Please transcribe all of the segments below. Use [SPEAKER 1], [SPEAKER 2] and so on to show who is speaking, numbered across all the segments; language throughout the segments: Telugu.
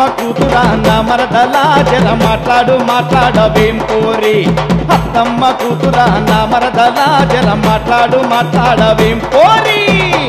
[SPEAKER 1] కూతురా నా మరదలా జర మాట్లాడు మాట్లాడవేం పోరి అత్తమ్మ కూతురా నా మరదలా జర మాట్లాడు మాట్లాడవేం పోరి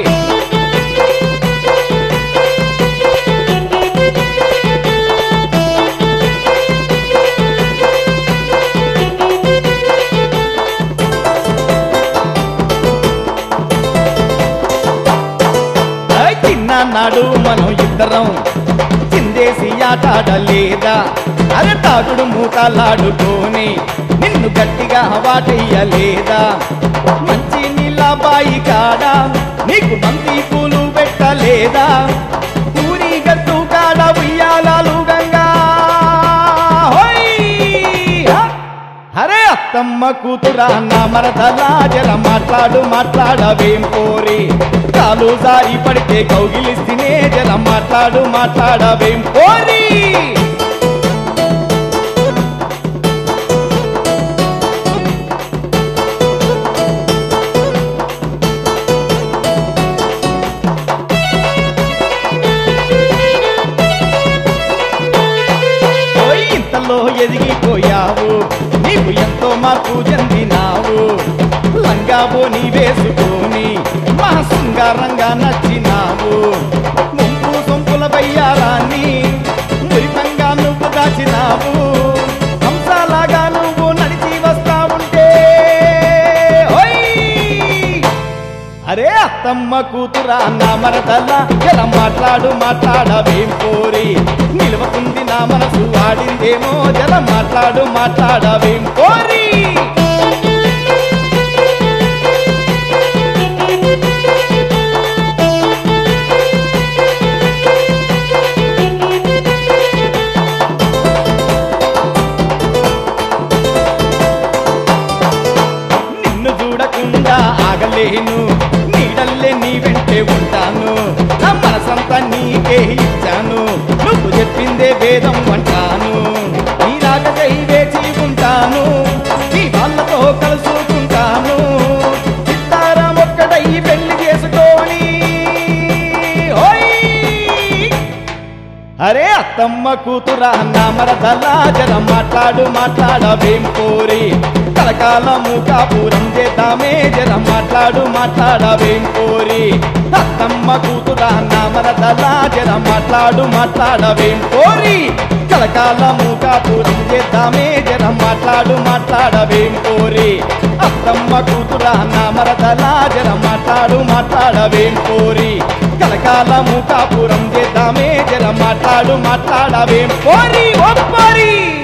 [SPEAKER 1] ఐ తిన్నాడు మనం ఇద్దరం చిందేసి ఆటాడలేదా అరే తాగుడు మూతలాడుకొని నిన్ను గట్టిగా వాటయ్యలేదా మంచి నీళ్ళ బాయి కాడ నీకు బంతి పూలు పెట్టలేదా ఊరి గట్టు కాడ ఉయ్యాలాలు గంగా హోయ్! హ! అరే అత్తమ్మ కూతురా నా మరదలా జర మాట్లాడు మాట్లాడవేం పోరి కాలు జారి పడితే కౌగిలిస్తేనే జర మాట్లాడు మాట్లాడవేం పోరి ఓయ్ ఇంతలో ఎదిగిపోయావు నీకు ఎంతో మార్పు చెందినావు లంగాబో నీ వేసుకొని మా శృంగారంగా నచ్చినావు ముంపు సొంపుల బయ్యారాన్ని మురితంగా నువ్వు దాచినావు హంసలాగా నువ్వు నడిచి వస్తా ఉంటే ఓయ్ అరే అత్తమ్మ కూతురా నా మరదల్లా ఎలా మాట్లాడు మాట్లాడవేం పోరి నిలవకుంది నా మనసు ఆడిందేమో జల మాట్లాడు మాట్లాడవేం పోరి నిన్ను చూడకుండా ఆగలేను నీడల్లే నీ వెంటే ఉంటాను నా మనసంతా నీకే ఇచ్చాను నువ్వు చెప్పిందే వేదం అంటాను నీ రాకకై వేచి ఉంటాను నీ వాళ్ళతో కలుసుకుంటాను చిత్తారం ఒక్కడై పెళ్లి చేసుకొని ఓయ్ అరే అత్తమ్మ కూతురా నా మరదలా జర మాట్లాడు మాట్లాడవేం పోరి కలకాలము కాపురం చేద్దామే జర మాట్లాడు మాట్లాడవేం పోరి అత్తమ్మ కూతురా నా మరదలా జర మాట్లాడు మాట్లాడవేం పోరి కలకాలము కాపురం చేద్దామే జర మాట్లాడు మాట్లాడవేం పోరి అత్తమ్మ కూతురా నా మరదలా జర మాట్లాడు మాట్లాడవేం పోరి కలకాలము కాపురం చేద్దామే జర మాట్లాడు మాట్లాడవేం పోరి ఒప్పరి